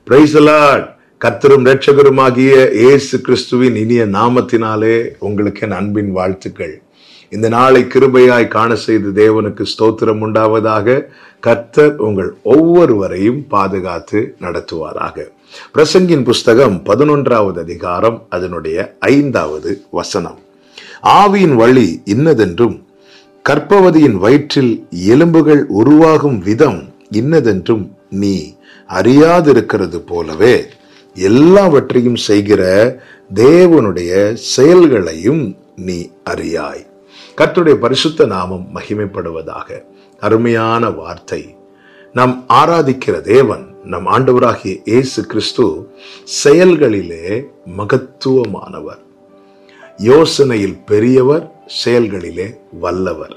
பிரைசலாட் கர்த்தரும் ரட்சகருமாகிய இயேசு கிறிஸ்துவின் இனிய நாமத்தினாலே உங்களுக்கு என் அன்பின் வாழ்த்துக்கள் இந்த நாளை கிருபையாய் காண செய்த தேவனுக்கு ஸ்தோத்திரம் உண்டாவதாக கர்த்தர் உங்கள் ஒவ்வொருவரையும் பாதுகாத்து நடத்துவாராக பிரசங்கின் புஸ்தகம் பதினொன்றாவது அதிகாரம் அதனுடைய ஐந்தாவது வசனம் ஆவியின் வழி இன்னதென்றும் கற்பவதியின் வயிற்றில் எலும்புகள் உருவாகும் விதம் இன்னதென்றும் நீ அறியாதிருக்கிறது போலவே எல்லாவற்றையும் செய்கிற தேவனுடைய செயல்களையும் நீ அறியாய் கர்த்தருடைய பரிசுத்த நாமம் மகிமைப்படுவதாக அருமையான வார்த்தை நாம் ஆராதிக்கிற தேவன் நம் ஆண்டவராகிய இயேசு கிறிஸ்து செயல்களிலே மகத்துவமானவர் யோசனையில் பெரியவர் செயல்களிலே வல்லவர்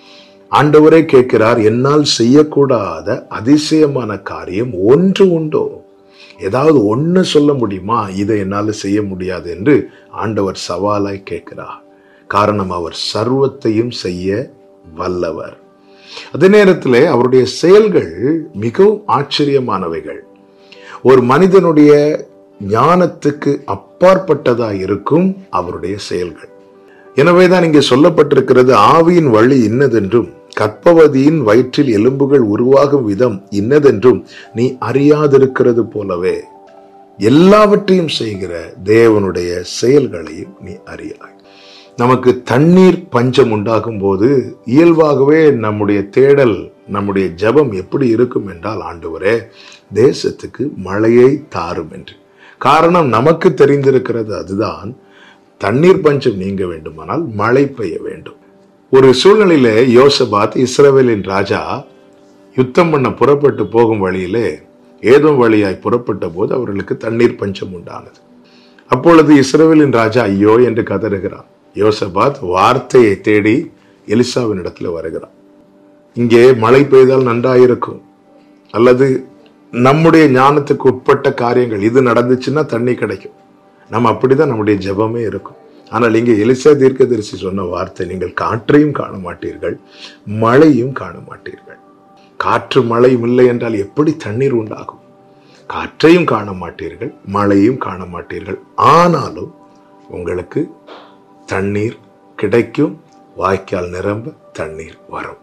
ஆண்டவரே கேட்கிறார் என்னால் செய்யக்கூடாத அதிசயமான காரியம் ஒன்று உண்டோ ஏதாவது ஒன்று சொல்ல முடியுமா இதை என்னால் செய்ய முடியாது என்று ஆண்டவர் சவாலாய் கேட்கிறார் காரணம் அவர் சர்வத்தையும் செய்ய வல்லவர் அதே நேரத்தில் அவருடைய செயல்கள் மிகவும் ஆச்சரியமானவைகள் ஒரு மனிதனுடைய ஞானத்துக்கு அப்பாற்பட்டதா இருக்கும் அவருடைய செயல்கள் எனவேதான் இங்கே சொல்லப்பட்டிருக்கிறது ஆவியின் வழி இன்னதென்றும் கற்பவதியின் வயிற்றில் எலும்புகள் உருவாகும் விதம் இன்னதென்றும் நீ அறியாதிருக்கிறது போலவே எல்லாவற்றையும் செய்கிற தேவனுடைய செயல்களையும் நீ அறியாய் நமக்கு தண்ணீர் பஞ்சம் உண்டாகும் போது இயல்பாகவே நம்முடைய தேடல் நம்முடைய ஜபம் எப்படி இருக்கும் என்றால் ஆண்டவரே தேசத்துக்கு மழையை தாரும் என்று காரணம் நமக்கு தெரிந்திருக்கிறது அதுதான் தண்ணீர் பஞ்சம் நீங்க வேண்டுமானால் மழை பெய்ய வேண்டும் ஒரு சூழ்நிலையில யோசபாத் இஸ்ரவேலின் ராஜா யுத்தம் பண்ண புறப்பட்டு போகும் வழியிலே ஏதோ வழியாய் புறப்பட்ட போது அவர்களுக்கு தண்ணீர் பஞ்சம் உண்டானது அப்பொழுது இஸ்ரவேலின் ராஜா ஐயோ என்று கதறுகிறான் யோசபாத் வார்த்தையை தேடி எலிசாவின் இடத்துல வருகிறான் இங்கே மழை பெய்தால் நன்றாயிருக்கும் அல்லது நம்முடைய ஞானத்துக்கு உட்பட்ட காரியங்கள் இது நடந்துச்சுன்னா தண்ணி கிடைக்கும் நம்ம அப்படிதான் நம்முடைய ஜெபமே இருக்கும் ஆனால் இங்கே எலிசா தீர்க்கதரிசி சொன்ன வார்த்தை நீங்கள் காற்றையும் காண மாட்டீர்கள் மழையும் காண மாட்டீர்கள் காற்று மழையும் இல்லை என்றால் எப்படி தண்ணீர் உண்டாகும் காற்றையும் காண மாட்டீர்கள் மழையும் காண மாட்டீர்கள் ஆனாலும் உங்களுக்கு தண்ணீர் கிடைக்கும் வாய்க்கால் நிரம்ப தண்ணீர் வரும்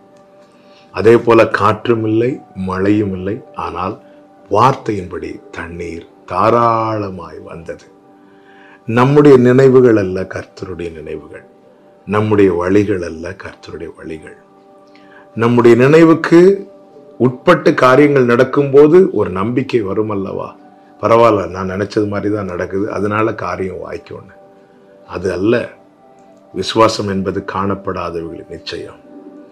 அதே போல காற்றும் இல்லை மழையும் இல்லை ஆனால் வார்த்தையின்படி தண்ணீர் தாராளமாய் வந்தது நம்முடைய நினைவுகள் அல்ல கர்த்தருடைய நினைவுகள் நம்முடைய வழிகள் அல்ல கர்த்தருடைய வழிகள் நம்முடைய நினைவுக்கு உட்பட்டு காரியங்கள் நடக்கும்போது ஒரு நம்பிக்கை வரும் அல்லவா பரவாயில்ல நான் நினைச்சது மாதிரி தான் நடக்குது அதனால காரியம் வாய்க்கொன்னு அது அல்ல விசுவாசம் என்பது காணப்படாதவர்களின் நிச்சயம்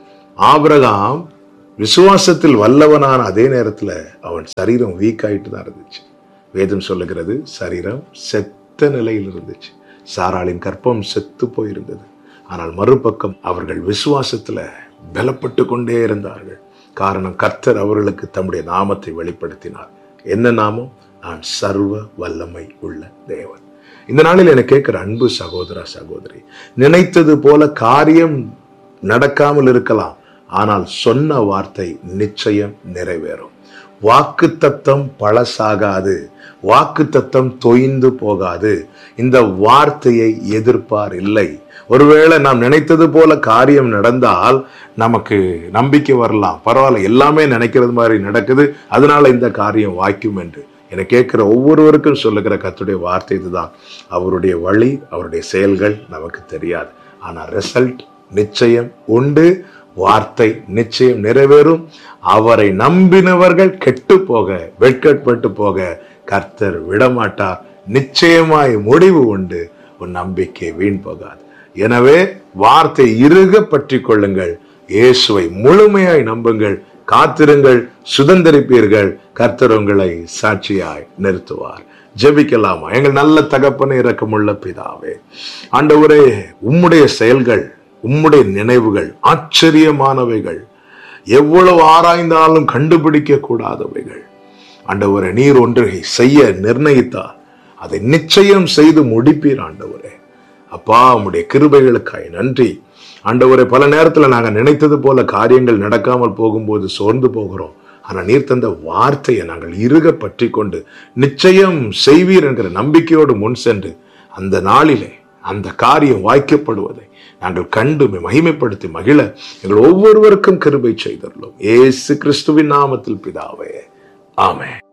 ஆபிரகாம் விசுவாசத்தில் வல்லவனான அதே நேரத்தில் அவன் சரீரம் வீக் ஆயிட்டு தான் இருந்துச்சு வேதம் சொல்லுகிறது சரீரம் செத்த நிலையில் இருந்துச்சு சாராளின் கற்பம் செத்து போயிருந்தது ஆனால் மறுபக்கம் அவர்கள் விசுவாசத்துல பலப்பட்டு கொண்டே இருந்தார்கள் காரணம் கர்த்தர் அவர்களுக்கு தம்முடைய நாமத்தை வெளிப்படுத்தினார் என்ன நாமம் நான் சர்வ வல்லமை உள்ள தேவன் இந்த நாளில் எனக்கு கேட்கிற அன்பு சகோதர சகோதரி நினைத்தது போல காரியம் நடக்காமல் இருக்கலாம் ஆனால் சொன்ன வார்த்தை நிச்சயம் நிறைவேறும் வாக்கு தத்தம் பழசாகாது வாக்கு தத்தம் தொய்ந்து போகாது இந்த வார்த்தையை எதிர்ப்பார் இல்லை ஒருவேளை நாம் நினைத்தது போல காரியம் நடந்தால் நமக்கு நம்பிக்கை வரலாம் பரவாயில்ல எல்லாமே நினைக்கிறது மாதிரி நடக்குது அதனால இந்த காரியம் வாய்க்கும் என்று என கேட்கிற ஒவ்வொருவருக்கும் சொல்லுகிற கத்துடைய வார்த்தை இதுதான் அவருடைய வழி அவருடைய செயல்கள் நமக்கு தெரியாது ஆனால் ரிசல்ட் நிச்சயம் உண்டு வார்த்தை நிச்சயம் நிறைவேறும் அவரை நம்பினவர்கள் கெட்டு போக வெட்கட்பட்டு போக கர்த்தர் விடமாட்டார் நிச்சயமாய் முடிவு உண்டு உன் நம்பிக்கை வீண் போகாது எனவே வார்த்தை இறுக பற்றி கொள்ளுங்கள் இயேசுவை முழுமையாய் நம்புங்கள் காத்திருங்கள் சுதந்திரிப்பீர்கள் கர்த்தர் உங்களை சாட்சியாய் நிறுத்துவார் ஜெபிக்கலாமா எங்கள் நல்ல தகப்பனை இரக்கமுள்ள பிதாவே ஆண்டவரே உம்முடைய செயல்கள் உம்முடைய நினைவுகள் ஆச்சரியமானவைகள் எவ்வளவு ஆராய்ந்தாலும் கண்டுபிடிக்க கூடாதவைகள் ஆண்டவரே நீர் ஒன்றை செய்ய நிர்ணயித்தார் அதை நிச்சயம் செய்து முடிப்பீர் ஆண்டவரே அப்பா உம்முடைய கிருபைகளுக்காய் நன்றி ஆண்டவரே பல நேரத்துல நாங்க நினைத்தது போல காரியங்கள் நடக்காமல் போகும்போது சோர்ந்து போகிறோம் ஆனா நீர் தந்த வார்த்தையை நாங்கள் இறுக பற்றி கொண்டு நிச்சயம் செய்வீர் என்கிற நம்பிக்கையோடு முன் சென்று அந்த நாளிலே அந்த காரியம் வாய்க்கப்படுவதை நாங்கள் கண்டு உம்மை மகிமைப்படுத்தி மகிழ எங்கள் ஒவ்வொருவருக்கும் கிருபை செய்தருளும் ஏசு கிறிஸ்துவின் நாமத்தில் பிதாவே ஆமென்